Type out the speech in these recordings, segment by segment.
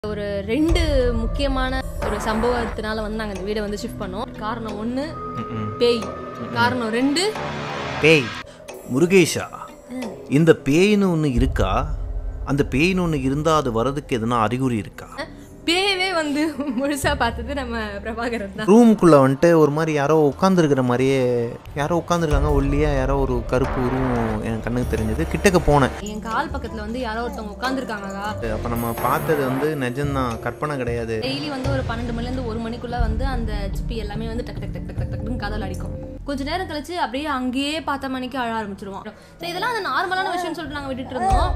ஒரு ரெண்டு முக்கியமான ஒரு சம்பவத்தினால வந்து நாங்கள் இந்த வீடை வந்து ஷிஃப்ட் பண்ணோம் காரணம் ஒன்று பேய் காரணம் ரெண்டு பேய் முருகேஷா இந்த பேய்னு ஒன்று இருக்கா அந்த பேய்னு ஒன்று இருந்தால் அது வர்றதுக்கு எதுனா அறிகுறி இருக்கா பேயவே வந்து முழுசாக பார்த்தது நம்ம பிரபாகரன் தான் ரூமுக்குள்ளே வந்துட்டு ஒரு மாதிரி யாரோ உட்காந்துருக்கிற மாதிரியே யாரோ உட்காந்துருக்காங்க ஒல்லியாக யாரோ ஒரு கருப்பு உருவம் என் கண்ணுக்கு தெரிஞ்சது கிட்டக்க போனேன் என் கால் பக்கத்தில் வந்து யாரோ ஒருத்தவங்க உட்காந்துருக்காங்கக்கா அப்போ நம்ம பார்த்தது வந்து நிஜம்தான் கற்பனை கிடையாது டெய்லி வந்து ஒரு பன்னெண்டு மணிலேருந்து ஒரு மணிக்குள்ளே வந்து அந்த சிப்பி எல்லாமே வந்து டக் டக் டக் டக் டக் டக்குன்னு கதல் அடிக்கும் கொஞ்ச நேரம் கழிச்சு அப்படியே அங்கேயே பார்த்த மணிக்கு அழ ஆரம்பிச்சிருவோம் ஸோ இதெல்லாம் அந்த நார்மலான விஷயம்னு சொல்லிட்டு நாங்கள் விட்டுட்டு இருந்தோம்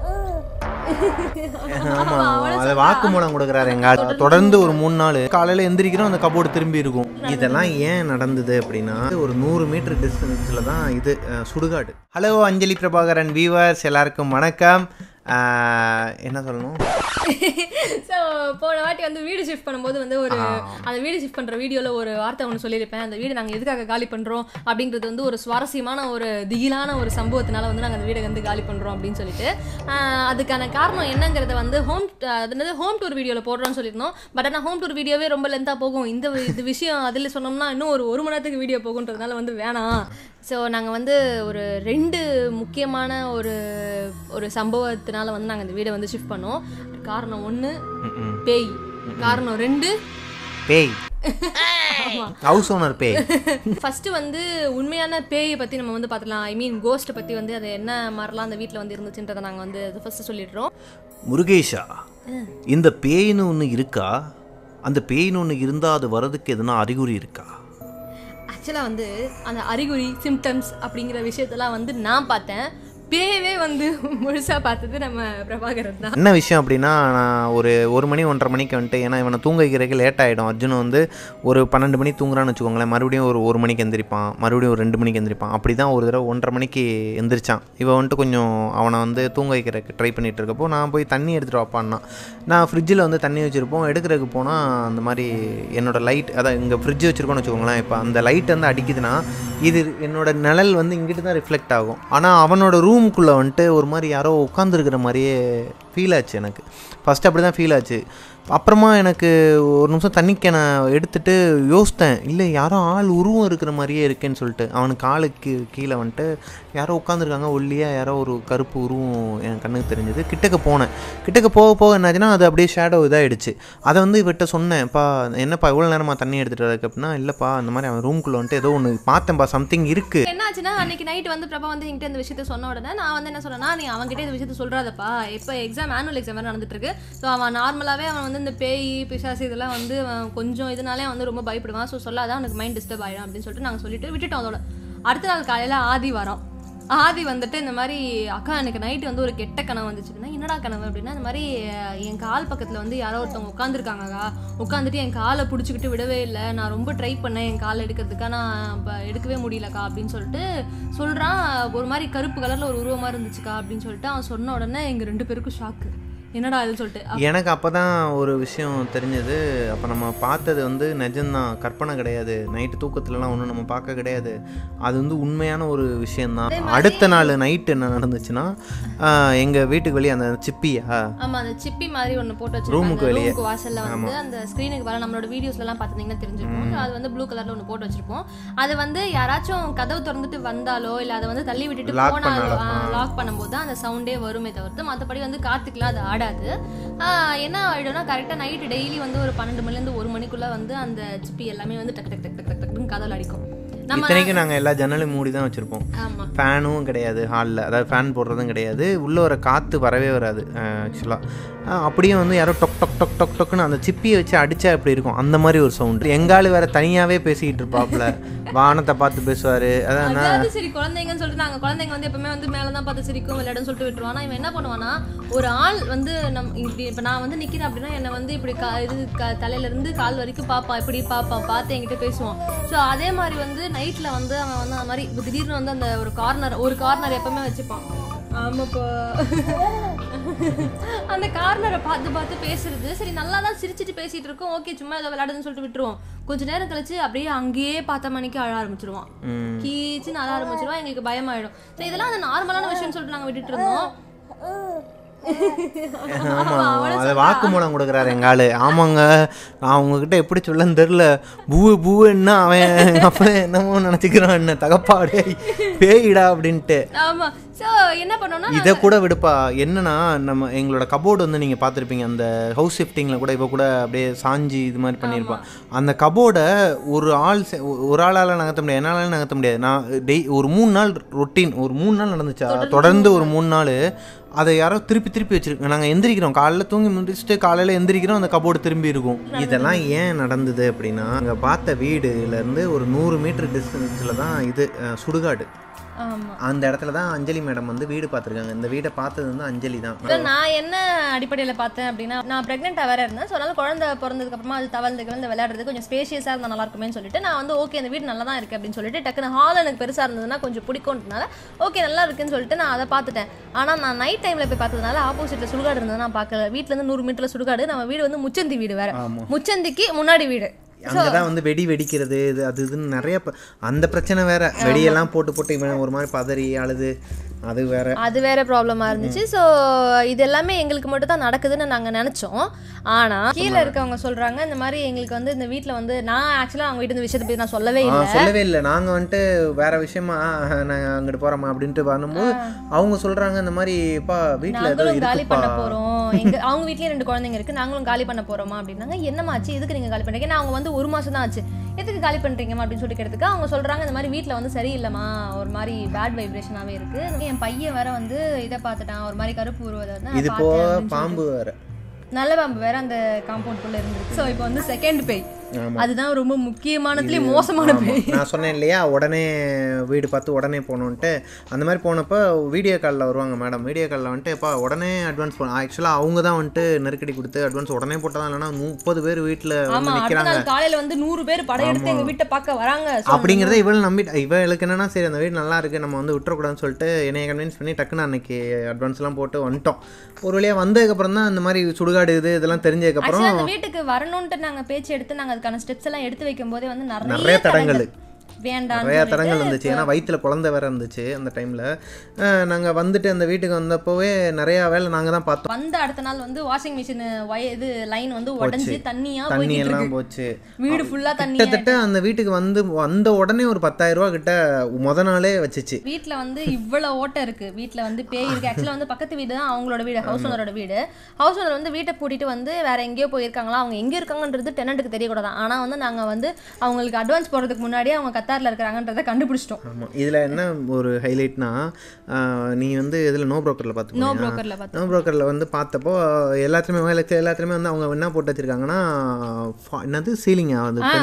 ஆமாம் அதை வாக்குமூலம் கொடுக்குறாரு எங்க ஆள். தொடர்ந்து ஒரு மூணு நாள் காலையில் எந்திரிக்கிறோம் அந்த கபோர்டு திரும்பி இருக்கும் இதெல்லாம் ஏன் நடந்தது அப்படின்னா ஒரு நூறு மீட்டர் டிஸ்டன்ஸில் தான் இது அஹ், சுடுகாடு ஹலோ அஞ்சலி பிரபாகரன் வீவர்ஸ் எல்லாருக்கும் வணக்கம் அஹ், என்ன சொல்லணும் ஸோ போன வாட்டி வந்து வீடு ஷிஃப்ட் பண்ணும்போது வந்து ஒரு அந்த வீடு ஷிஃப்ட் பண்ணுற வீடியோவில் ஒரு வார்த்தை ஒன்று சொல்லியிருப்பேன் அந்த வீடு நாங்கள் எதுக்காக காலி பண்ணுறோம் அப்படின்றது வந்து ஒரு சுவாரஸ்யமான ஒரு திகிலான ஒரு சம்பவத்தினால வந்து நாங்கள் அந்த வீடை வந்து காலி பண்ணுறோம் அப்படின்னு சொல்லிட்டு ஆஹ் அதுக்கான காரணம் என்னங்கிறத வந்து ஹோம் அது ஹோம் டூர் வீடியோவில் போடுறோம்னு சொல்லியிருந்தோம் பட் ஆனால் ஹோம் டூர் வீடியோவே ரொம்ப லென்த்தாக போகும் இந்த வி- இது விஷயம் அதில் சொன்னோம்னா இன்னும் ஒரு ஒரு மணி நேரத்துக்கு வீடியோ போகுன்றதுனால வந்து வேணாம் ஸோ நாங்கள் வந்து ஒரு ரெண்டு முக்கியமான ஒரு ஒரு சம்பவத்தினால வந்து நாங்கள் இந்த வீடை வந்து ஷிஃப்ட் பண்ணோம் காரணம் ஒன்று ம்ம். பேய் காரணம் ரெண்டு பேய் ஹவுஸ் ஓனர் பேய் ஃபர்ஸ்ட் வந்து உண்மையான பேயை பற்றி நம்ம வந்து பார்த்துலாம் ஐ மீன் கோஸ்ட்டை பற்றி வந்து அது என்ன மாதிரிலாம் அந்த வீட்டில் வந்து இருந்துச்சுன்றதை நாங்கள் வந்து ஃபர்ஸ்ட் சொல்லிடுறோம் முருகேஷா இந்த பேய்னு ஒன்று இருக்கா அந்த பேய்னு ஒன்று இருந்தால் அது வர்றதுக்கு எதுனா அறிகுறி இருக்கா ஆக்சுவலாக வந்து அந்த அறிகுறி சிம்டம்ஸ் அப்படிங்கிற விஷயத்தெல்லாம் வந்து நான் பார்த்தேன் பேயவே வந்து முழுசாக பார்த்தது நம்ம பிரபாகரன் தான் என்ன விஷயம் அப்படின்னா நான் ஒரு ஒரு மணி ஒன்றரை மணிக்கு வந்துட்டு ஏன்னா இவனை தூங்க வைக்கிறதுக்கு லேட் ஆகிடும் அர்ஜுன் வந்து ஒரு பன்னெண்டு மணி தூங்குறான்னு வச்சுக்கோங்களேன் மறுபடியும் ஒரு ஒரு மணிக்கு எந்திரிப்பான் மறுபடியும் ஒரு ரெண்டு மணிக்கு எந்திரிப்பான் அப்படி தான் ஒரு தடவை ஒன்றரை மணிக்கு எந்திரிச்சான் இவன் வந்துட்டு கொஞ்சம் அவனை வந்து தூங்க வைக்கிறதுக்கு ட்ரை பண்ணிட்டு இருக்கப்போ நான் போய் தண்ணி எடுத்துகிட்டு வாப்பான்னா நான் ஃப்ரிட்ஜில் வந்து தண்ணி வச்சுருப்போம் எடுக்கிறதுக்கு போனால் அந்த மாதிரி என்னோட லைட் அதான் இங்கே ஃப்ரிட்ஜ் வச்சுருக்கோன்னு வச்சுக்கோங்களேன் இப்போ அந்த லைட் வந்து அடிக்குதுன்னா இது என்னோட நிழல் வந்து இங்கிட்டு தான் ரிஃப்ளெக்ட் ஆகும் ஆனால் அவனோட ரூமுக்குள்ளே வந்துட்டு ஒரு மாதிரி யாரோ உட்காந்துருக்கிற மாதிரியே ஃபீல் ஆச்சு எனக்கு ஃபஸ்ட் அப்படி தான் ஃபீல் ஆச்சு அப்புறமா எனக்கு ஒரு நிமிஷம் தண்ணிக்கேன எடுத்துட்டு யோசித்தேன் இல்லை யாரோ ஆள் உருவம் இருக்கிற மாதிரியே இருக்கேன்னு சொல்லிட்டு அவனுக்கு ஆளுக்கு கீழே வந்துட்டு யாரோ உட்காந்துருக்காங்க ஒல்லியாக யாரோ ஒரு கருப்பு உருவம் என் கண்ணுக்கு தெரிஞ்சது கிட்டக்க போனேன் கிட்டக்க போக போக என்னாச்சுன்னா அது அப்படியே ஷேடோ இதாகிடுச்சு அதை வந்து இவர்கிட்ட சொன்னேன்ப்பா என்னப்பா இவ்வளோ நேரமாக தண்ணி எடுத்துகிட்டு வரதுக்கு அப்படின்னா இல்லைப்பா அந்த மாதிரி அவன் ரூம்குள்ளே வந்துட்டு ஏதோ ஒன்று பார்த்தேன்ப்பா சம்திங் இருக்குது என்னாச்சுன்னா அன்னைக்கு நைட் வந்து பிரபா வந்து என்கிட்ட இந்த விஷயத்த சொன்ன உடனே நான் வந்து என்ன சொன்னேன்னா நீ அவன்கிட்ட இந்த விஷயத்த சொல்றாதப்பா இப்போ எக்ஸாம் ஆனுவல் எக்ஸாம் வேறு நடந்துட்டு இருக்கு ஸோ அவன் நார்மலாகவே அவன் வந்து இந்த பேய் பிசாசு இதெல்லாம் வந்து அவன் கொஞ்சம் இதனாலே வந்து ரொம்ப பயப்படுவான் ஸோ சொல்லாதான் அவனுக்கு மைண்ட் டிஸ்டர்ப் ஆயிடும் அப்படின்னு சொல்லிட்டு நாங்கள் சொல்லிட்டு விட்டுட்டோம் அதோட அடுத்த நாள் காலையில் ஆதி வரோம் ஆதி வந்துட்டு இந்த மாதிரி அக்கா எனக்கு நைட்டு வந்து ஒரு கெட்ட கனவு வந்துச்சுன்னா என்னடா கனவு அப்படின்னா இந்த மாதிரி அஹ், என் கால் பக்கத்தில் வந்து யாரோ ஒருத்தவங்க உட்காந்துருக்காங்கக்கா உட்காந்துட்டு என் காலை பிடிச்சிக்கிட்டு விடவே இல்லை நான் ரொம்ப ட்ரை பண்ணேன் என் காலை எடுக்கிறதுக்கா நான் இப்போ எடுக்கவே முடியலக்கா அப்படின்னு சொல்லிட்டு சொல்கிறான் ஒரு மாதிரி கருப்பு கலரில் ஒரு உருவமாக இருந்துச்சுக்கா அப்படின்னு சொல்லிட்டு அவன் சொன்ன உடனே எங்கள் ரெண்டு பேருக்கும் ஷாக்கு என்னடா அதுன்னு சொல்லிட்டு எனக்கு அப்போ தான் ஒரு விஷயம் தெரிஞ்சது அப்போ நம்ம பார்த்தது வந்து நிஜம்தான் கற்பனை கிடையாது நைட்டு தூக்கத்துலலாம் ஒன்றும் நம்ம பார்க்க கிடையாது அது வந்து உண்மையான ஒரு விஷயந்தான் அடுத்த நாள் நைட் என்ன நடந்துச்சுன்னா எங்கள் வீட்டுக்கு வெளியே அந்த சிப்பியா ஆமா அந்த சிப்பி மாதிரி ஒன்று போட்டு ரூமுக்கு வச்சிருப்பாங்க வெளியே. ரூமுக்கு வாசல்ல வந்து அந்த ஸ்க்ரீனுக்கு வர நம்மளோட வீடியோஸ்லாம் பார்த்துருந்தீங்கன்னா தெரிஞ்சிருக்கும் So, அது வந்து ப்ளூ கலர்ல ஒன்று போட்டு வச்சிருப்போம் அது வந்து யாராச்சும் கதவு திறந்துட்டு வந்தாலோ இல்லை அதை வந்து தள்ளி விட்டுட்டு Lock போனாலோ பண்ணாலோ, லாக் பண்ணும்போது தான் அந்த சவுண்டே வருமே தவிர்த்து மற்றபடி வந்து காத்துக்குலாம் அது ஆடாது ஆஹ் என்ன ஆயிடும்னா கரெக்டாக நைட்டு டெய்லி வந்து ஒரு பன்னெண்டு மணிலேருந்து ஒரு மணிக்குள்ள வந்து அந்த சிப்பி எல்லாமே வந்து டக் டக் டக் டக் டக் டக்குன்னு கதவுல அடிக்கும் நம்ம இத்தனைக்கும் நாங்கள் எல்லா ஜன்னலையும் மூடி தான் வச்சுருப்போம் ஆமா ஃபேனும் கிடையாது ஹாலில் அதாவது ஃபேன் போடுறதும் கிடையாது உள்ளே வர காற்று வரவே வராது ஆக்சுவலாக அப்படியே வந்து யாரோ டொக் டொக் டொக் டொக் டொக்குன்னு அந்த சிப்பியை வச்சு அடித்தா எப்படி இருக்கும் அந்த மாதிரி ஒரு சவுண்டு எங்காலு வேற தனியாகவே பேசிக்கிட்டு இருப்பாப்புல வானத்தை பார்த்து பேசுவார் அதான் நான் அதாவது சரி குழந்தைங்கன்னு சொல்லிட்டு நாங்க குழந்தைங்க வந்து எப்பவுமே வந்து மேல தான் பார்த்து சிரிக்கும் விளையாடுன்னு சொல்லிட்டு விட்டுருவான் ஆனா இவன் என்ன பண்ணுவானா ஒரு ஆள் வந்து நம் இப்படி இப்ப நான் வந்து நிக்கிறேன் அப்படின்னா என்னை வந்து இப்படி கா இது க- தலையில இருந்து கால் வரைக்கும் பாப்பா இப்படி பாப்பா பார்த்து என்கிட்ட பேசுவான் ஸோ அதே மாதிரி வந்து நைட்ல வந்து அவன் வந்து அந்த மாதிரி இப்ப திடீர்னு வந்து அந்த ஒரு கார்னர் ஒரு கார்னர் எப்பவுமே வச்சுப்பான் ஆமாப்பா அந்த கார்னரை பார்த்து பார்த்து பேசுறது சரி நல்லா தான் சிரிச்சிட்டு பேசிட்டு இருக்கோம் ஓகே சும்மா ஏதோ விளையாடுதுன்னு சொல்லிட்டு விட்டுருவோம் கொஞ்ச நேரம் கழிச்சு அப்படியே அங்கேயே பார்த்த மணிக்கு அழ ஆரம்பிச்சிருவான் ம், கீச்சுன்னு அழ ஆரம்பிச்சிருவான் எங்களுக்கு பயமாயிடும் ஸோ இதெல்லாம் அந்த நார்மலான விஷயம்னு சொல்லிட்டு நாங்கள் விட்டுட்டு இருந்தோம் ஆமாம் அதை வாக்குமூலம் கொடுக்குறாரு எங்கள் ஆளு ஆமாங்க நான் உங்ககிட்ட எப்படி சொல்லன்னு தெரில பூவு பூவுன்னா அவன் எங்கள் அப்பா என்னமோ நினச்சிக்கிறான் என்ன தகப்பாடே பேயிடா அப்படின்ட்டு ஆமா சோ என்ன பண்ணோம்னா இதை கூட விடுப்பா என்னன்னா நம்ம எங்களோட கபோர்டு வந்து நீங்கள் பார்த்துருப்பீங்க அந்த ஹவுஸ் ஷிஃப்டிங்கில் கூட இப்போ கூட அப்படியே சாஞ்சி இது மாதிரி பண்ணியிருப்பான் அந்த கபோர்டை ஒரு ஆள் செ- ஒரு ஆளால் நகர்த்த முடியாது என்னால் நகர்த்த முடியாது நான் டெய் ஒரு மூணு நாள் ரொட்டீன் ஒரு மூணு நாள் நடந்துச்சா தொடர்ந்து ஒரு மூணு நாள் அதை யாரோ திருப்பி திருப்பி வச்சிருக்கோம் நாங்கள் எந்திரிக்கிறோம் காலைல தூங்கி முடிச்சுட்டு காலையில் எந்திரிக்கிறோம் அந்த கபோர்டு திரும்பி இருக்கும் இதெல்லாம் ஏன் நடந்தது அப்படின்னா நாங்கள் பார்த்த வீடுலேருந்து ஒரு நூறு மீட்டர் டிஸ்டன்ஸில் தான் இது அஹ், சுடுகாடு ஆமா அந்த இடத்துல தான் அஞ்சலி மேடம் வந்து வீடு பார்த்துருக்காங்க இந்த வீடை பார்த்தது வந்து அஞ்சலி தான் So, நான் என்ன அடிப்படையில் பார்த்தேன் அப்படின்னா நான் ப்ரெக்னெண்ட்டாக வேற இருந்தேன் ஸோ அதனால குழந்தை பிறந்ததுக்கு அப்புறமா அது தவழ்ந்து கிழந்து விளையாடுறது கொஞ்சம் ஸ்பேஷியஸாக இருந்தால் நல்லா இருக்குமேன்னு சொல்லிட்டு நான் வந்து ஓகே இந்த வீடு நல்லா தான் இருக்கு அப்படின்னு சொல்லிட்டு டக்குனு ஹால் எனக்கு பெருசாக இருந்ததுன்னா கொஞ்சம் பிடிக்கும்ன்றனால ஓகே நல்லா இருக்குன்னு சொல்லிட்டு நான் அதை பார்த்துட்டேன் ஆனால் நான் நைட் டைமில் போய் பார்த்ததுனால ஆப்போசிட்டில் சுடுகாடு இருந்தது நான் பார்க்கல வீட்டிலேருந்து நூறு மீட்டரில் சுடுகாடு நம்ம வீடு வந்து முச்சந்தி வீடு வேற ஆமா. முச்சந்திக்கு முன்னாடி வீடு அங்கே தான் வந்து வெடி வெடிக்கிறது இது அது இதுன்னு நிறைய ப- அந்த பிரச்சனை வேற வெடியெல்லாம் போட்டு போட்டு இவன் ஒரு மாதிரி பதறி அழுது அது வேற அது வேற ப்ராப்ளமா இருந்துச்சு ஸோ இது எல்லாமே எங்களுக்கு மட்டும் தான் நடக்குதுன்னு நாங்கள் நினச்சோம் ஆனால் கீழே இருக்கவங்க சொல்றாங்க இந்த மாதிரி எங்களுக்கு வந்து இந்த வீட்டில் வந்து நான் ஆக்சுவலாக அவங்க வீட்டு இந்த விஷயத்தை பற்றி நான் சொல்லவே ஆ, இல்லை சொல்லவே இல்லை நாங்கள் வந்துட்டு வேற விஷயமா நாங்கள் அங்கிட்டு போகிறோமா அப்படின்ட்டு பண்ணும்போது அவங்க சொல்கிறாங்க இந்த மாதிரி பா வீட்டில் ஏதோ நாங்களும் காலி இருக்குப்பா பண்ண போறோம் எங்க அவங்க வீட்லயே ரெண்டு குழந்தைங்க இருக்கு நாங்களும் காலி பண்ண போறோமா அப்படின்னாங்க என்னமாச்சு எதுக்கு நீங்க காலி பண்றீங்க நான் அவங்க வந்து ஒரு மாசம் தான் ஆச்சு எதுக்கு காலி பண்றீங்கம்மா அப்படின்னு சொல்லி கேட்டதுக்கு அவங்க சொல்றாங்க இந்த மாதிரி வீட்ல வந்து சரியில்லைம்மா ஒரு மாதிரி பேட் வைப்ரேஷனாவே இருக்கு என் பையன் வேற வந்து இதை பார்த்துட்டான் ஒரு மாதிரி கருப்பு உருவதை வந்து நான் இது பார்த்தேன் போக அப்படின்னு பாம்பு வேற நல்ல பாம்பு வேற அந்த காம்பவுண்ட் குள்ள இருந்திருக்கு ஸோ இப்போ வந்து செகண்ட் பேய் ஆமா. அதுதான் ரொம்ப முக்கியமானதுலயே மோசமான ஆமா. பேய் நான் சொன்னேன் இல்லையா உடனே வீடு பார்த்து உடனே போகணுன்ட்டு அந்த மாதிரி போனப்போ வீடியோ காலில் வருவாங்க மேடம் வீடியோ காலில் வந்துட்டு எப்பா உடனே அட்வான்ஸ் போன ஆக்சுவலாக அவங்க தான் வந்துட்டு நெருக்கடி கொடுத்து அட்வான்ஸ் உடனே போட்டால் தான் இல்லைன்னா முப்பது பேர் வீட்டில் ஆமா வந்து அடுத்த நிற்கிறாங்க நாள் காலையில வந்து நூறு பேர் படையெடுத்து எங்க வீட்டை பார்க்க வராங்க So, அப்படிங்கிறத இவள் நம்பிட்டு இவளுக்கு என்னன்னா சரி அந்த வீடு நல்லா இருக்கு நம்ம வந்து விட்டுறக்கூடாதுன்னு சொல்லிட்டு என்னைய கன்வின்ஸ் பண்ணி டக்குன்னு அன்னைக்கு அட்வான்ஸ்லாம் போட்டு வந்துட்டோம் ஒரு வழியாக வந்ததுக்கப்புறம் தான் இந்த மாதிரி சுடுகாடு இது இதெல்லாம் தெரிஞ்சதுக்கப்புறம் ஆக்சுவலா அந்த வீட்டுக்கு வரணும்ட்டு நாங்க பேச்சு எடுத்து நாங்க அதுக்கான ஸ்டெப்ஸ் எல்லாம் எடுத்து வைக்கும் போதே வந்து நிறைய நிறைய தடங்கள் வேண்டாம் நிறையா தடங்கள் இருந்துச்சு ஏன்னா வயிற்றுல குழந்தை வேற இருந்துச்சு அந்த டைமில் நாங்கள் வந்துட்டு அந்த வீட்டுக்கு வந்தப்போவே நிறையா வேலை நாங்கள் தான் பார்த்தோம் வந்த அடுத்த நாள் வந்து வாஷிங் மிஷின் வய இது லைன் வந்து உடைஞ்சு தண்ணியா தண்ணி போய்கிட்டு எல்லாம் இருக்கு போச்சு வீடு ஃபுல்லா தண்ணி கிட்டத்தட்ட அந்த வீட்டுக்கு வந்து வந்த உடனே ஒரு பத்தாயிரம் ரூபா கிட்ட முத நாளே வச்சுச்சு வீட்ல வந்து இவ்வளவு ஓட்டை இருக்கு வீட்ல வந்து பேய் இருக்கு ஆக்சுவலா வந்து பக்கத்து வீடு தான் அவங்களோட வீடு ஹவுஸ் ஓனரோட வீடு ஹவுஸ் ஓனர் வந்து வீட்டை பூட்டிட்டு வந்து வேற எங்கேயோ போயிருக்காங்களா அவங்க எங்க இருக்காங்கன்றது டெனண்ட்டுக்கு தெரியக்கூடாது ஆனா வந்து நாங்க வந்து அவங்களுக்கு அட்வான்ஸ் போடுறதுக்கு முன்னாடியே அவங்க கத்தார்ல இருக்கிறாங்கன்றதை கண்டுபிடிச்சிட்டோம் ஆமாம் இதில் என்ன ஒரு ஹைலைட்னா நீ வந்து இதில் நோ ப்ரோக்கரில் நோ பார்த்து புரோக்கர்ல பார்த்து நோ ப்ரோக்கரில் வந்து பார்த்தப்போ எல்லாத்துலேயுமே வேலைக்கு எல்லாத்துலேயுமே வந்து அவங்க என்ன போட்டு வச்சிருக்காங்கன்னா fa- என்னது சீலிங்கா அது பேர்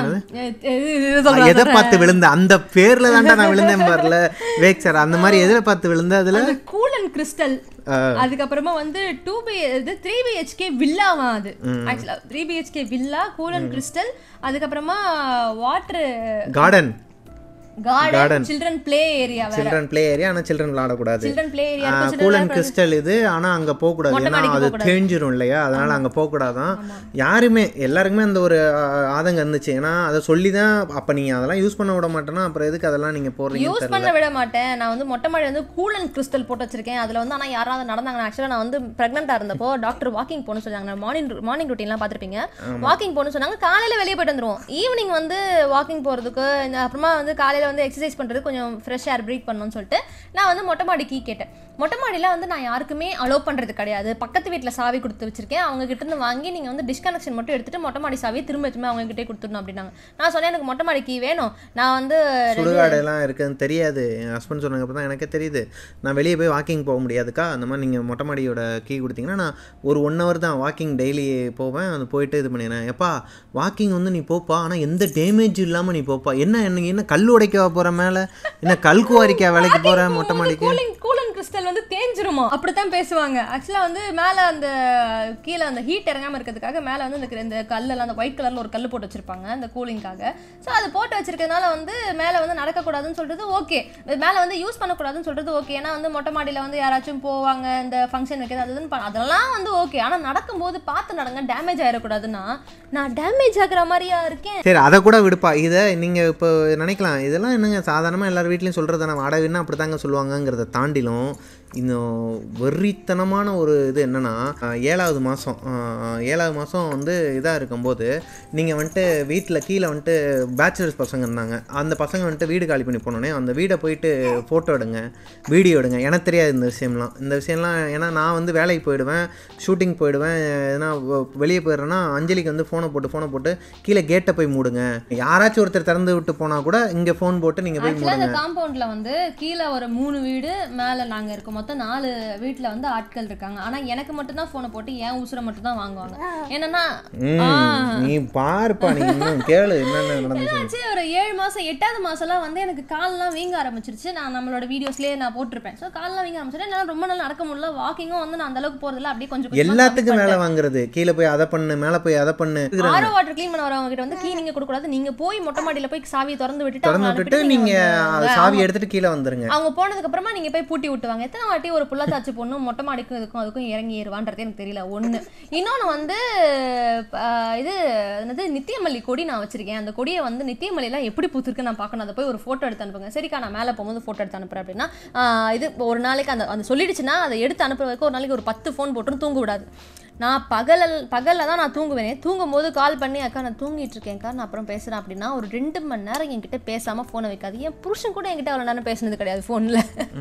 என்னது? எதை பார்த்து விழுந்த அந்த பேர்ல தான்டா நான் விழுந்தேன் பாருல வேக் சார் அந்த மாதிரி எதில் பார்த்து விழுந்த அதுல கூல் அண்ட் கிறிஸ்டல் அதுக்கப்புறமா வந்து டூ பி இது த்ரீ பிஹெச்கே வில்லாவா அது ஆக்சுவலா three BHK villa cool and crystal அதுக்கப்புறமா water garden garden children play area வேற சில்ட்ரன் ப்ளே ஏரியா ஆனால் சில்ட்ரன் விளாடக்கூடாது children play area cool and crystal இது ஆனால் அங்கே போகக்கூடாது ஏன்னா அது தேஞ்சிரும் இல்லையா அதனால அங்கே போகக்கூடாதான் யாருமே எல்லாருக்குமே அந்த ஒரு ஆ- ஆதங்கம் இருந்துச்சு ஏன்னா அதை சொல்லி தான் அப்போ நீங்கள் அதெல்லாம் யூஸ் பண்ண விட மாட்டேன்னா அப்புறம் எதுக்கு அதெல்லாம் நீங்கள் போடுறீங்கன்னு யூஸ் தெரியல பண்ண விட மாட்டேன் நான் வந்து மொட்டை மாடி வந்து கூல் அண்ட் கிறிஸ்டல் போட்டு வச்சிருக்கேன் அதுல வந்து ஆனா யாராவது நடந்தாங்க ஆக்சுவலா நான் வந்து பிரெக்னெண்டா இருந்தப்போ டாக்டர் வாக்கிங் போகணும்னு சொன்னாங்க மார்னிங் மார்னிங் ரொட்டீன்லாம் பார்த்துருப்பீங்க வாக்கிங் போகணும்னு சொன்னாங்க காலையில வெளியே போயிட்டு வந்துருவோம் ஈவினிங் வந்து வாக்கிங் போறதுக்கு இந்த அப்புறமா வந்து காலையில வந்து எக்ஸசைஸ் பண்றதுக்கு கொஞ்சம் ஃப்ரெஷ் ஏர் ப்ரீத் பண்ணணும்னு சொல்லிட்டு நான் வந்து மொட்டை மாடி கீ கேட்டேன் மொட்டை மாடியில வந்து நான் யாருக்குமே அலோவ் பண்றது கிடையாது பக்கத்து வீட்ல சாவி கொடுத்து வச்சிருக்கேன் அவங்க கிட்ட இருந்து வாங்கி நீங்க வந்து டிஸ்கனெக்ஷன் மட்டும் எடுத்துட்டு மொட்டை மாடி சாவியை திரும்ப திரும்ப அவங்க கிட்டே கொடுத்துடணும் அப்படின்னாங்க நான் சொன்னேன் எனக்கு மொட்டை மாடி கீ வேணும் நான் வந்து சுடுகாடு எல்லாம் இருக்குன்னு தெரியாது என் ஹஸ்பண்ட் சொன்னதுக்கு தான் எனக்கே தெரியுது நான் வெளியே போய் வாக்கிங் போக முடியாதுக்கா அந்த மாதிரி நீங்கள் மொட்டை மாடியோட கீ கொடுத்தீங்கன்னா நான் ஒரு ஒன் ஹவர் தான் வாக்கிங் டெய்லி போவேன் அது போயிட்டு இது பண்ணிடுறேன் எப்பா வாக்கிங் வந்து நீ போப்பா ஆனால் எந்த டேமேஜ் இல்லாமல் நீ போப்பா என்ன எனக்கு என்ன கல் உடைக்க போகிற மேலே என்ன கல் குவாரிக்கா வேலைக்கு போகிற மொட்டை மாடிக்கு கூலிங் கூல் அண்ட் கிறிஸ்டல் வந்து தேஞ்சிருமா அப்படித்தான் பேசுவாங்க ஆக்சுவலா வந்து மேல அந்த கீழே அந்த ஹீட் இறங்காம இருக்கிறதுக்காக மேல வந்து இந்த இந்த கல்லெல்லாம் அந்த ஒயிட் கலர்ல ஒரு கல் போட்டு வச்சிருப்பாங்க அந்த கூலிங்காக ஸோ அது போட்டு வச்சிருக்கறதுனால வந்து மேல வந்து நடக்கக்கூடாதுன்னு சொல்றது ஓகே மேல வந்து யூஸ் பண்ணக்கூடாதுன்னு சொல்றது ஓகே ஏன்னா வந்து மொட்டை மாடியில வந்து யாராச்சும் போவாங்க இந்த ஃபங்க்ஷன் வைக்கிறது அது இதுன்னு பண்ண- அதெல்லாம் வந்து ஓகே ஆனா நடக்கும்போது பார்த்து நடங்க டேமேஜ் ஆயிடக்கூடாதுன்னா நான் டேமேஜ் ஆகுற மாதிரியா இருக்கேன் சரி அதை கூட விடுப்பா இதை நீங்கள் இப்போ நினைக்கலாம் இதெல்லாம் என்னங்க சாதாரணமாக எல்லார் வீட்லேயும் சொல்கிறது நான் வாடகைன்னா அப்படி தாங்க சொல்லுவாங்கங்கிறத தாண்டிலும் இந்த வெறித்தனமான ஒரு இது என்னென்னா ஏழாவது மாதம் ஏழாவது மாதம் வந்து இதாக இருக்கும்போது நீங்கள் வந்துட்டு வீட்டில் கீழே வந்துட்டு பேச்சுலர்ஸ் பசங்க இருந்தாங்க அந்த பசங்க வந்துட்டு வீடு காலி பண்ணி போனோடனே அந்த வீடை போயிட்டு ஃபோட்டோ எடுங்க வீடியோ எடுங்க எனக்கு தெரியாது இந்த விஷயம்லாம் இந்த விஷயம்லாம் ஏன்னா நான் வந்து வேலைக்கு போயிடுவேன் ஷூட்டிங் போயிடுவேன் ஏன்னா வெளியே போயிடுறேன்னா அஞ்சலிக்கு வந்து ஃபோனை போட்டு ஃபோனை போட்டு கீழே கேட்டை போய் மூடுங்க யாராச்சும் ஒருத்தர் திறந்து விட்டு போனால் கூட இங்கே ஃபோன் போட்டு நீங்கள் போய் ஆக்சுவலாக மூடுங்க அந்த காம்பவுண்ட்ல வந்து கீழே ஒரு மூணு வீடு மேலே நாங்கள் இருக்கோம் மொத்தம் நாலு வீட்டில் வந்து ஆட்கள் இருக்காங்க ஆனால் எனக்கு மட்டும்தான் ஃபோனை போட்டு என் உசுரை மட்டும் தான் வாங்குவாங்க என்னன்னா ம், நீ பாருப்பா நீ இன்னும் கேளு என்னென்ன நடந்துச்சு என்னாச்சு ஒரு ஏழு மாசம் எட்டாவது மாசம்லாம் வந்து எனக்கு கால்லாம் வீங்க ஆரம்பிச்சிருச்சு நான் நம்மளோட வீடியோஸ்லயே நான் போட்டிருப்பேன் ஸோ கால்லாம் வீங்க ஆரம்பிச்சிட்டு என்னால் ரொம்ப நாள் நடக்க முடியல வாக்கிங்கும் வந்து நான் அந்த அளவுக்கு போறதில்ல அப்படியே கொஞ்சம் கொஞ்சமா எல்லாத்துக்கும் கம்மி மேலே வாங்குறது கீழே போய் அதை பண்ணு மேலே போய் அதை பண்ணு ஆரோ வாட்டர் க்ளீன் பண்ண வரவங்க கிட்ட வந்து கீ நீங்க கொடுக்க கூடாது நீங்க போய் மொட்டை மாடியில போய் சாவியை திறந்து விட்டுட்டு திறந்து அவங்களை விட்டுட்டு அனுப்பிட்டு நீங்கள் நீங்க சாவி வந்து- எடுத்துட்டு கீழே வந்துருங்க அவங்க போனதுக்கு அப்புறமா நீங்க போய் பூட்டி விட்டுவாங்க எத்தனை வாட்டி ஒரு புள்ளத்தாச்சி பொண்ணு மொட்டை மாடிக்கும் இதுக்கும் அதுக்கும் இறங்கி ஏறுவான்றது எனக்கு தெரியல ஒண்ணு இன்னொன்னு வந்து ஆஹ், இது என்னது நித்தியமல்லி கொடி நான் வச்சிருக்கேன் அந்த கொடியை வந்து நித்தியமல்லிலாம் எப்படி பூத்திருக்கு நான் பார்க்கணும் அதை போய் ஒரு போட்டோ எடுத்து அனுப்புங்க சரிக்கா நான் மேலே போகும்போது போட்டோ எடுத்து அனுப்புறேன் அப்படின்னா ஆஹ், இது ஒரு நாளைக்கு அந்த அந்த சொல்லிடுச்சுன்னா அதை எடுத்து அனுப்புற வரைக்கும் ஒரு நாளைக்கு ஒரு பத்து ஃபோன் போட்டு தூங்க விடாது நான் பகல் பகலில் தான் நான் தூங்குவேனே தூங்கும் போது கால் பண்ணி அக்கா நான் தூங்கிட்டு இருக்கேன்க்கா நான் அப்புறம் பேசுகிறேன் அப்படின்னா ஒரு ரெண்டு மணி நேரம் என்கிட்ட பேசாமல் ஃபோனை வைக்காது என் புருஷன் கூட என்கிட்ட அவ்வளோ நேரம் பேசுனது கிடையாது ஃபோனில்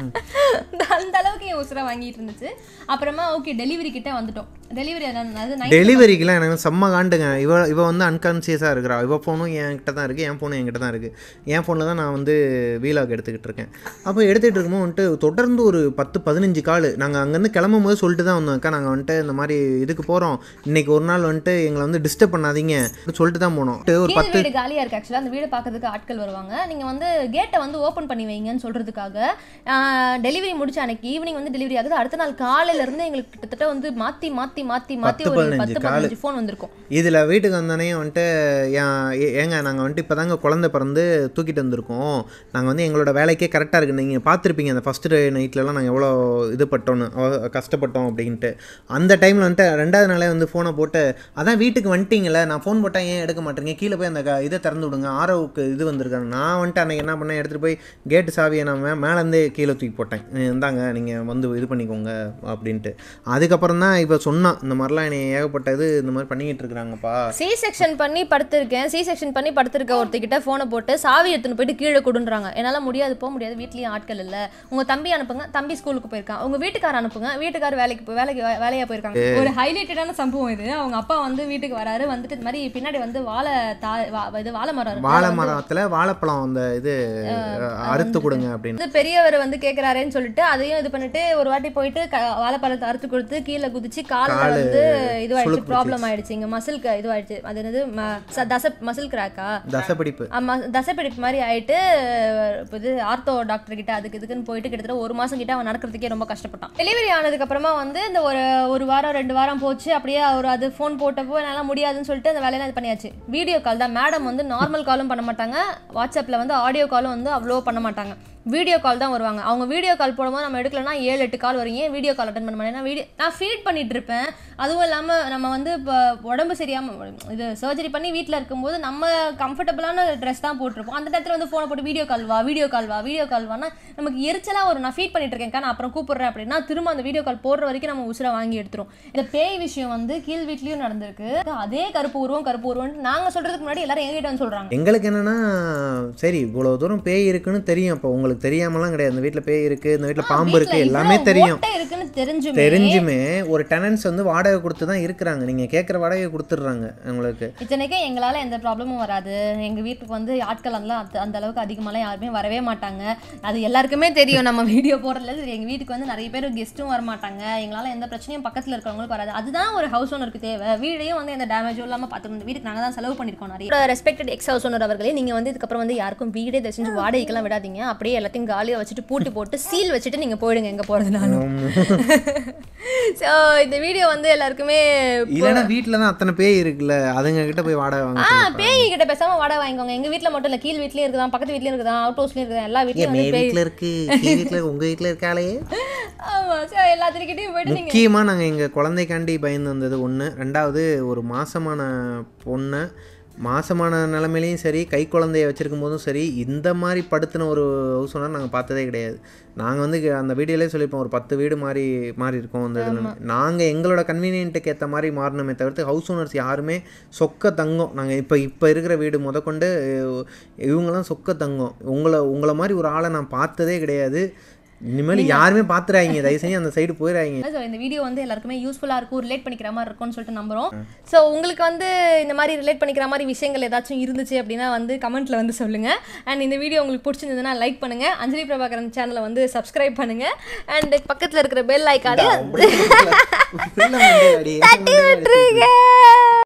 அந்த அளவுக்கு என் உசுரை வாங்கிட்டு இருந்துச்சு அப்புறமா ஓகே டெலிவரி கிட்ட வந்துட்டோம் டெலிவரி அதாவது night டெலிவரிக்கெலாம் எனக்கு செம்ம காண்டுங்க இவ இவ வந்து அன்கான்சியஸாக இருக்கிறா இவ ஃபோனும் என்கிட்ட தான் இருக்குது என் ஃபோனும் என்கிட்ட தான் இருக்குது என் ஃபோனில் தான் நான் வந்து வீலாக் எடுத்துக்கிட்டு இருக்கேன் அப்போ எடுத்துகிட்டு இருக்கும்போது வந்துட்டு தொடர்ந்து ஒரு பத்து பதினஞ்சு கால் நாங்கள் அங்கேருந்து கிளம்பும் போது சொல்லிட்டு தான் வந்தோம் அக்கா நாங்கள் வந்துட்டு இந்த மாதிரி இதுக்கு போகிறோம் இன்னைக்கு ஒரு நாள் வந்துட்டு எங்களை வந்து டிஸ்டர்ப் பண்ணாதீங்க சொல்லிட்டு தான் போனோம் ஒரு கீழ் பத்து வீடு காலியா இருக்கு ஆக்சுவலா அந்த வீடு பார்க்கறதுக்கு ஆட்கள் வருவாங்க நீங்க வந்து கேட்டை வந்து ஓபன் பண்ணி வைங்கன்னு சொல்றதுக்காக டெலிவரி முடிச்ச அன்னைக்கு ஈவினிங் வந்து டெலிவரி ஆகுது அடுத்த நாள் காலையில இருந்து எங்களுக்கு கிட்டத்தட்ட வந்து மாத்தி மாத்தி மாத்தி மாத்தி பத்து, ஒரு பதினஞ்சு பத்து காலு. பதினஞ்சு ஃபோன் வந்திருக்கும் இதில் வீட்டுக்கு வந்தோடனே வந்துட்டு ஏன் ஏ- ஏங்க நாங்கள் வந்துட்டு இப்போ தாங்க குழந்தை பிறந்து தூக்கிட்டு வந்திருக்கோம் நாங்கள் வந்து எங்களோட வேலைக்கே கரெக்டாக இருக்குது நீங்கள் பார்த்துருப்பீங்க அந்த ஃபஸ்ட்டு நைட்லலாம் நாங்கள் எவ்வளோ இது பட்டோன்னு அவ- கஷ்டப்பட்டோம் அப்படின்ட்டு அந்த டைமில் வந்துட்டு ரெண்டாவது நாளே வந்து ஃபோனை போட்டு அதான் வீட்டுக்கு வந்துட்டீங்களே நான் ஃபோன் போட்டால் ஏன் எடுக்க மாட்டேங்க கீழே போய் அந்த க- இதை திறந்து விடுங்க ஆரோவுக்கு இது வந்திருக்காங்க நான் வந்துட்டு அன்றைக்கி என்ன பண்ணேன் எடுத்துகிட்டு போய் கேட்டு சாவியை நான் மே- மேலேருந்தே கீழே தூக்கி போட்டேன் இந்தாங்க நீங்கள் வந்து இது பண்ணிக்கோங்க அப்படின்ட்டு அதுக்கப்புறம் தான் இப்போ சொன்னான் இந்த மாதிரிலாம் என்னை ஏகப்பட்டது இந்த மாதிரி பண்ணிக்கிட்டு இருக்கிறாங்கப்பா சி செக்ஷன் பண்ணி படுத்திருக்கேன் சி செக்ஷன் பண்ணி படுத்திருக்க ஒருத்தர்கிட்ட ஃபோனை போட்டு சாவி எடுத்துன்னு போயிட்டு கீழே கொடுன்றாங்க என்னால் முடியாது போக முடியாது வீட்லயும் ஆட்கள் இல்லை உங்க தம்பி அனுப்புங்க தம்பி ஸ்கூலுக்கு போயிருக்கான் உங்க வீட்டுக்கார அனுப்புங்க வீட்டுக்கார வேலைக்கு போய் வேலைக்கு வே- வேலையா போயிருக்காங்க ஒரு ஹைலைட்டடான சம்பவம் இது அவங்க அப்பா வந்து வீட்டுக்கு வராரு வந்துட்டு இந்த மாதிரி பின்னாடி வந்து வாழை தா வா- இது வாழை மரம் இருக்கு. வாழை அதை வந்து- மரத்தில் வாழைப்பழம் அந்த இது அறுத்து கொடுங்க அப்படின்னு வந்து பெரியவர் வந்து கேக்குறாரேன்னு சொல்லிட்டு அதையும் இது பண்ணிட்டு ஒரு வாட்டி போயிட்டு க- வாழைப்பழத்தை அறுத்து கொடுத்து கீழே குதிச்சு காலில் காலு வந்து இதுவாயிடுச்சு சுளுக்கு ப்ராப்ளம் ஆயிடுச்சு இங்க மசில் இதுவாயிடுச்சு அது என்னது ம- ச- தச மசில் கிராக்கா தசப்பிடிப்பு ஆமா தசைப்பிடிப்பு மாதிரி ஆயிட்டு இப்போ இது ஆர்த்தோ டாக்டர் கிட்ட அதுக்கு இதுக்குன்னு போயிட்டு கிட்டத்தட்ட ஒரு மாசம் கிட்ட அவன் நடக்கிறதுக்கே ரொம்ப கஷ்டப்பட்டான் டெலிவரி ஆனதுக்கு அப்புறமா வந்து இந்த ஒரு ஒரு வாரம் ரெண்டு வாரம் போச்சு அப்படியே அவர் அது ஃபோன் போட்டப்போ என்னால் முடியாதுன்னு சொல்லிட்டு அந்த வேலையெல்லாம் இது பண்ணியாச்சு வீடியோ கால் தான் மேடம் வந்து நார்மல் காலும் பண்ண மாட்டாங்க வாட்ஸ்அப்பில் வந்து ஆடியோ காலும் வந்து அவ்வளோ பண்ண மாட்டாங்க வீடியோ கால் தான் வருவாங்க அவங்க வீடியோ கால் போடும்போது நம்ம எடுக்கலன்னா ஏழு எட்டு கால் வரீங்க வீடியோ கால் அட்டன் பண்ண மாட்டேன் வீடியோ நான் ஃபீட் பண்ணிட்டு இருப்பேன் அதுவும் இல்லாமல் நம்ம வந்து இப்போ உடம்பு சரியாமல் இது சர்ஜரி பண்ணி வீட்டில் இருக்கும்போது நம்ம கம்ஃபர்டபுளான ட்ரெஸ் தான் போட்டிருப்போம் அந்த நேரத்தில் வந்து ஃபோனை போட்டு வீடியோ கால் வா வீடியோ கால் வா வீடியோ கால் வானா நமக்கு எரிச்சலாக ஒரு நான் ஃபீட் பண்ணிட்டு இருக்கேன்க்கா நான் அப்புறம் கூப்பிடுறேன் அப்படின்னா திரும்ப அந்த வீடியோ கால் போடுற வரைக்கும் நம்ம உசுரை வாங்கி எடுத்துரும் இந்த பேய் விஷயம் வந்து கீழ் வீட்லேயும் நடந்திருக்கு அதே கருப்பு உருவம் கருப்பு உருவம்னு நாங்கள் சொல்கிறதுக்கு முன்னாடி எல்லாரும் எங்கிட்ட வந்து சொல்கிறாங்க எங்களுக்கு என்னன்னா சரி இவ்வளோ தூரம் பேய் இருக்குன்னு தெரியும் அப்போ உங்களுக்கு தெரியாமலாம் கிடையாது இந்த வீட்டில் பேய் இருக்குது இந்த வீட்டில் பாம்பு இருக்குது எல்லாமே தெரியும் இருக்குன்னு தெரிஞ்சுமே தெரிஞ்சுமே ஒரு டெனன்ஸ் வந்து வாடகை கொடுத்து தான் இருக்கிறாங்க நீங்கள் கேட்குற வாடகை கொடுத்துட்றாங்க உங்களுக்கு இத்தனைக்கும் எங்களால் எந்த ப்ராப்ளமும் வராது எங்கள் வீட்டுக்கு வந்து ஆட்கள் எல்லாம் அந்த- அந்த அளவுக்கு அதிகமாலாம் யாருமே வரவே மாட்டாங்க அது எல்லாருக்குமே தெரியும் நம்ம வீடியோ போடுறதுல சரி எங்கள் வீட்டுக்கு வந்து நிறைய பேர் கெஸ்ட்டும் வர மாட்டாங்க எங்களால் எந்த பிரச்சனையும் பக்கத்தில் இருக்கிறவங்களுக்கு வராது அதுதான் ஒரு ஹவுஸ் ஓனருக்கு தேவை வீடையும் வந்து எந்த டேமேஜும் இல்லாமல் பார்த்துக்கணும் இந்த வீட்டுக்கு நாங்கள் தான் செலவு பண்ணியிருக்கோம் நிறைய ரெஸ்பெக்டட் எக்ஸ் ஹவுஸ் ஓனர் அவர்களே நீங்கள் வந்து இதுக்கப்புறம் வந்து யாருக்கும் வீடே தயவு செஞ்சு வாடகைக்கெல்லாம் விடாதீங்க அப்படியே எல்லாத்தையும் காலியாக வச்சுட்டு பூட்டி போட்டு சீல் வச்சுட்டு நீங்கள் போயிடுங்க எங்கே போகிறதுனாலும் ஸோ இந்த வீடியோ வந்து எல்லாருக்குமே இல்லைன்னா வீட்டில் தான் அத்தனை பேய் இருக்குல்ல அதுங்க கிட்ட போய் வாடகை வாங்க ஆ சொல்லுப்பா. பேய் கிட்ட பேசாம வாடகை வாங்கிக்கோங்க எங்க வீட்ல மட்டும் இல்ல கீழ் வீட்லயும் இருக்குதான் பக்கத்து வீட்லயும் இருக்குதான் அவுட் ஹவுஸ்லயும் இருக்குதான் எல்லா ஏன் வீட்லயும் மே வந்து பேய் வீட்டில் இருக்கு கீ வீட்டில் உங்கள் வீட்டில் இருக்காளே ஆமா சோ எல்லாத்துக்கிட்டையும் போயிட்டு நீங்க முக்கியமாக நாங்கள் எங்கள் குழந்தைக்காண்டி பயந்து வந்தது ஒன்று ரெண்டாவது ஒரு மாசமான பொண்ணை மாசமான நிலமையிலையும் சரி கை குழந்தைய வச்சிருக்கும் போதும் சரி இந்த மாதிரி படுத்தின ஒரு ஹவுஸ் ஓனர் நாங்கள் பார்த்ததே கிடையாது நாங்கள் வந்து கே- அந்த வீடியோலே சொல்லியிருப்போம் ஒரு பத்து வீடு மாறி மாறி இருக்கோம் அந்த இதில் நாங்கள் எங்களோட கன்வீனியன்ட்டுக்கு ஏற்ற மாதிரி மாறினோமே தவிர்த்து ஹவுஸ் ஓனர்ஸ் யாருமே சொக்க தங்கம் நாங்கள் இப்போ இப்போ இருக்கிற வீடு முதற்கொண்டு அஹ், இவங்கெல்லாம் சொக்க தங்கம் உங்களை உங்களை மாதிரி ஒரு ஆளை நான் பார்த்ததே கிடையாது இனிமேல் யாருமே பார்த்துறாங்க தயவு செஞ்சு அந்த சைடு போயிடாங்க ஸோ இந்த வீடியோ வந்து எல்லாருக்குமே யூஸ்ஃபுல்லாக இருக்கும் ரிலேட் பண்ணிக்கிற மாதிரி இருக்கும்னு சொல்லிட்டு நம்புறோம் ஸோ உங்களுக்கு வந்து இந்த மாதிரி ரிலேட் பண்ணிக்கிற மாதிரி விஷயங்கள் ஏதாச்சும் இருந்துச்சு அப்படின்னா வந்து கமெண்ட்ல வந்து சொல்லுங்க அண்ட் இந்த வீடியோ உங்களுக்கு பிடிச்சிருந்ததுன்னா லைக் பண்ணுங்க அஞ்சலி பிரபாகரன் சேனலை வந்து சப்ஸ்கிரைப் பண்ணுங்க அண்ட் பக்கத்தில் இருக்கிற பெல் ஐக்கானே தட்டி விட்டுருங்க